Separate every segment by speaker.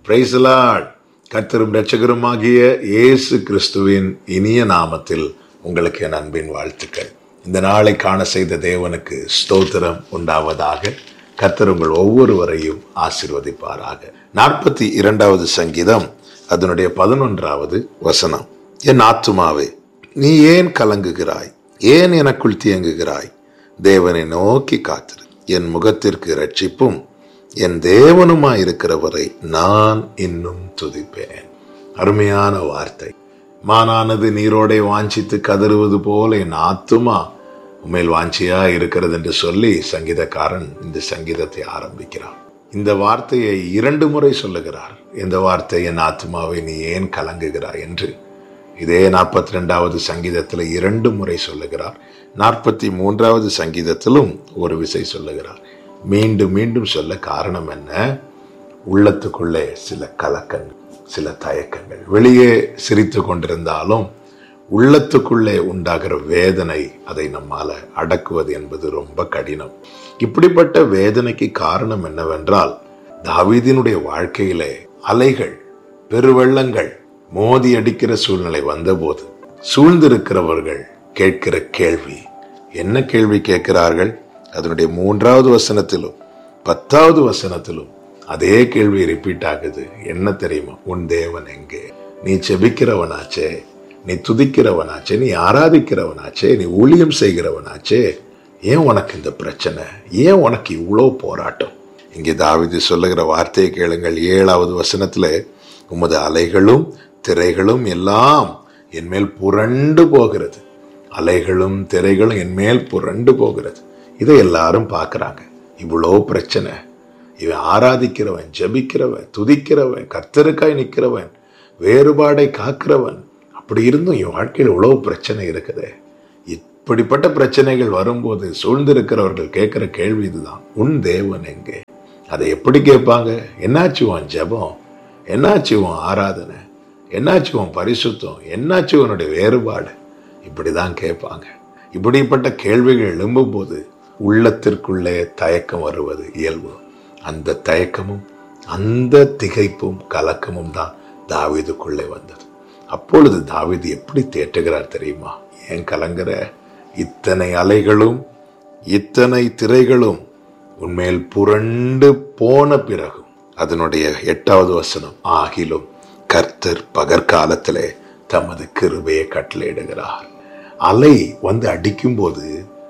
Speaker 1: பிரைசலாட் கர்த்தரும் இரட்சகருமாகிய இயேசு கிறிஸ்துவின் இனிய நாமத்தில் உங்களுக்கு என் அன்பின் வாழ்த்துக்கள் இந்த நாளை காண செய்த தேவனுக்கு ஸ்தோத்திரம் உண்டாவதாக கர்த்தர் உங்கள் ஒவ்வொருவரையும் ஆசிர்வதிப்பாராக நாற்பத்தி இரண்டாவது சங்கீதம் அதனுடைய பதினொன்றாவது வசனம் என் ஆத்துமாவே நீ ஏன் கலங்குகிறாய் ஏன் எனக்குள் தியங்குகிறாய் தேவனை நோக்கி காத்திரு என் முகத்திற்கு ரட்சிப்பும் என் தேவனுமாயிருக்கிறவரை நான் இன்னும் துதிப்பேன் அருமையான வார்த்தை மானானது நீரோடை வாஞ்சித்து கதறுவது போல என் ஆத்துமா உண்மையில் வாஞ்சியா இருக்கிறது என்று சொல்லி சங்கீதக்காரன் இந்த சங்கீதத்தை ஆரம்பிக்கிறான் இந்த வார்த்தையை இரண்டு முறை சொல்லுகிறார் இந்த வார்த்தை என் ஆத்மாவை நீ ஏன் கலங்குகிறாய் என்று இதே நாற்பத்தி ரெண்டாவது சங்கீதத்தில் இரண்டு முறை சொல்லுகிறார் நாற்பத்தி மூன்றாவது சங்கீதத்திலும் ஒரு விசை சொல்லுகிறார் மீண்டும் மீண்டும் சொல்ல காரணம் என்ன உள்ளத்துக்குள்ளே சில கலக்கங்கள் சில தயக்கங்கள் வெளியே சிரித்து கொண்டிருந்தாலும் உள்ளத்துக்குள்ளே உண்டாகிற வேதனை அதை நம்மால அடக்குவது என்பது ரொம்ப கடினம் இப்படிப்பட்ட வேதனைக்கு காரணம் என்னவென்றால் தாவீதினுடைய வாழ்க்கையிலே அலைகள் பெருவெள்ளங்கள் மோதி அடிக்கிற சூழ்நிலை வந்தபோது சூழ்ந்திருக்கிறவர்கள் கேட்கிற கேள்வி என்ன கேள்வி கேட்கிறார்கள் அதனுடைய மூன்றாவது வசனத்திலும் பத்தாவது வசனத்திலும் அதே கேள்வி ரிப்பீட் ஆகுது என்ன தெரியுமா உன் தேவன் எங்கே நீ செபிக்கிறவனாச்சே நீ துதிக்கிறவனாச்சே நீ ஆராதிக்கிறவனாச்சே நீ ஊழியம் செய்கிறவனாச்சே ஏன் உனக்கு இந்த பிரச்சனை ஏன் உனக்கு இவ்வளோ போராட்டம் இங்கே தாவிது சொல்லுகிற வார்த்தையை கேளுங்கள் ஏழாவது வசனத்துல உமது அலைகளும் திரைகளும் எல்லாம் என்மேல் புரண்டு போகிறது அலைகளும் திரைகளும் என்மேல் புரண்டு போகிறது இதை எல்லாரும் பார்க்கறாங்க இவ்வளோ பிரச்சனை இவன் ஆராதிக்கிறவன் ஜபிக்கிறவன் துதிக்கிறவன் கர்த்தருக்காய் நிற்கிறவன் வேறுபாடை காக்கிறவன் அப்படி இருந்தும் என் வாழ்க்கையில் இவ்வளோ பிரச்சனை இருக்குது இப்படிப்பட்ட பிரச்சனைகள் வரும்போது சூழ்ந்திருக்கிறவர்கள் கேட்கிற கேள்வி இதுதான் உன் தேவன் எங்கே அதை எப்படி கேட்பாங்க என்னாச்சு உன் ஜெபம் என்னாச்சு உன் ஆராதனை என்னாச்சு உன் பரிசுத்தம் என்னாச்சு உன்னுடைய வேறுபாடு இப்படிதான் கேட்பாங்க இப்படிப்பட்ட கேள்விகள் எழும்பும்போது உள்ளத்திற்குள்ளே தயக்கம் வருவது இயல்பு அந்த தயக்கமும் அந்த திகைப்பும் கலக்கமும் தான் தாவீதுக்குள்ளே வந்தது அப்பொழுது தாவீது எப்படி தேற்றுகிறார் தெரியுமா ஏன் கலங்குற இத்தனை அலைகளும் இத்தனை திரைகளும் உன்மேல் புரண்டு போன பிறகும் அதனுடைய எட்டாவது வசனம் ஆகிலும் கர்த்தர் பகற்காலத்திலே தமது கிருபையை கட்டளையிடுகிறார் அலை வந்து அடிக்கும்போது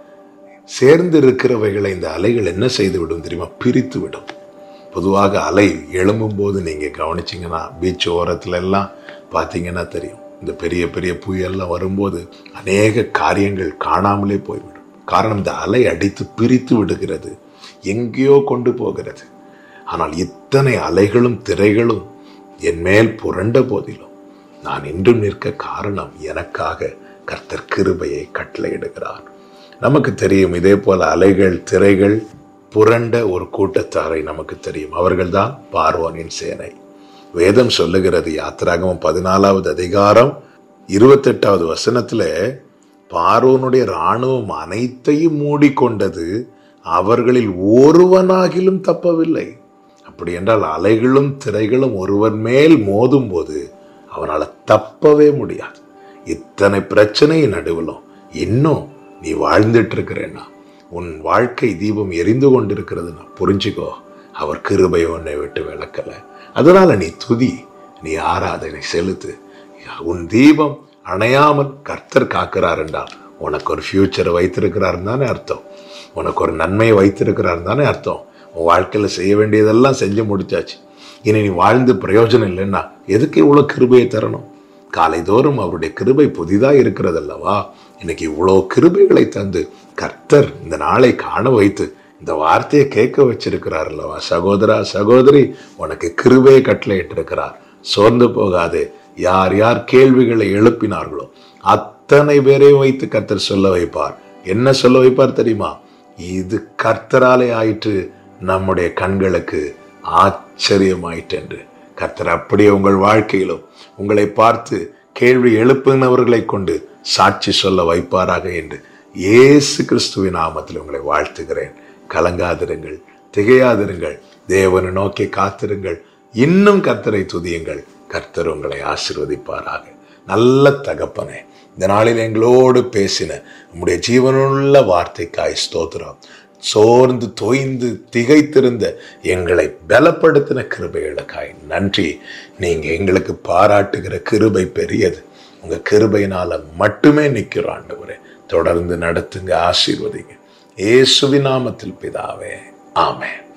Speaker 1: சேர்ந்து இருக்கிறவைகளை இந்த அலைகள் என்ன செய்து விடும் தெரியுமா பிரித்து விடும் பொதுவாக அலை எழும்பும் போது நீங்க கவனிச்சிங்கன்னா பீச் ஓரத்துல எல்லாம் பார்த்தீங்கன்னா தெரியும் இந்த பெரிய பெரிய புயல்லாம் வரும்போது அநேக காரியங்கள் காணாமலே போய்விடும் காரணம் இந்த அலை அடித்து பிரித்து விடுகிறது எங்கேயோ கொண்டு போகிறது ஆனால் இத்தனை அலைகளும் திரைகளும் என் மேல் புரண்ட போதிலும் நான் இன்றும் நிற்க காரணம் எனக்காக கர்த்தர் கிருபையை கட்டளையிடுகிறார் நமக்கு தெரியும் இதே போல அலைகள் திரைகள் புரண்ட ஒரு கூட்டத்தாரை நமக்கு தெரியும் அவர்கள்தான் பார்வோனின் சேனை வேதம் சொல்லுகிறது யாத்திராகமம் பதினாலாவது அதிகாரம் இருபத்தெட்டாவது வசனத்துல பார்வோனுடைய இராணுவம் அனைத்தையும் மூடிக்கொண்டது அவர்களில் ஒருவனாகிலும் தப்பவில்லை அப்படி என்றால் அலைகளும் திரைகளும் ஒருவன் மேல் மோதும் போது அவனால தப்பவே முடியாது இத்தனை பிரச்சனையின் நடுவிலும் இன்னும் நீ வாழ்ந்துட்டு இருக்கிறேன்னா உன் வாழ்க்கை தீபம் எரிந்து கொண்டிருக்கிறதுனா புரிஞ்சுக்கோ அவர் கிருபை உன்னை விட்டு விளக்கல அதனால நீ துதி நீ ஆராதனை செலுத்து உன் தீபம் அணையாமல் கர்த்தர் காக்கிறார் என்றால் உனக்கு ஒரு ஃபியூச்சரை வைத்திருக்கிறார் தானே அர்த்தம் உனக்கு ஒரு நன்மையை வைத்திருக்கிறார் தானே அர்த்தம் உன் வாழ்க்கையில் செய்ய வேண்டியதெல்லாம் செஞ்சு முடிச்சாச்சு இனி நீ வாழ்ந்து பிரயோஜனம் இல்லைன்னா எதுக்கு இவ்வளோ கிருபையை தரணும் காலைதோறும் அவருடைய கிருபை புதிதாக இருக்கிறது அல்லவா இன்னைக்கு இவ்வளோ கிருபைகளை தந்து கர்த்தர் இந்த நாளை காண வைத்து இந்த வார்த்தையை கேட்க வச்சிருக்கிறார் அல்லவா சகோதரா சகோதரி உனக்கு கிருபையை கட்டளையிட்டிருக்கிறார் சோர்ந்து போகாதே யார் யார் கேள்விகளை எழுப்பினார்களோ அத்தனை பேரையும் வைத்து கர்த்தர் சொல்ல வைப்பார் என்ன சொல்ல வைப்பார் தெரியுமா இது கர்த்தராலே ஆயிற்று நம்முடைய கண்களுக்கு ஆச்சரியமாயிற்று என்று கர்த்தர் அப்படியே உங்கள் வாழ்க்கையிலும் உங்களை பார்த்து கேள்வி எழுப்புனவர்களை கொண்டு சாட்சி சொல்ல வைப்பாராக என்று இயேசு கிறிஸ்துவின் நாமத்தில் உங்களை வாழ்த்துகிறேன் கலங்காதிருங்கள் திகையாதிருங்கள் தேவனை நோக்கி காத்திருங்கள் இன்னும் கர்த்தரை துதியுங்கள் கர்த்தர் உங்களை ஆசீர்வதிப்பாராக நல்ல தகப்பனே இந்த நாளில் எங்களோடு பேசின உம்முடைய ஜீவனுள்ள வார்த்தைக்காய் ஸ்தோத்திரம் சோர்ந்து தோய்ந்து திகைத்திருந்த எங்களை பலப்படுத்தின கிருபைகளுக்காய் நன்றி நீங்க எங்களுக்கு பாராட்டுகிற கிருபை பெரியது உங்க கிருபையினால மட்டுமே நிக்கிறோம் ஆண்டவரே தொடர்ந்து நடத்துங்க ஆசீர்வதிங்க இயேசுவின் நாமத்தில் பிதாவே ஆமென்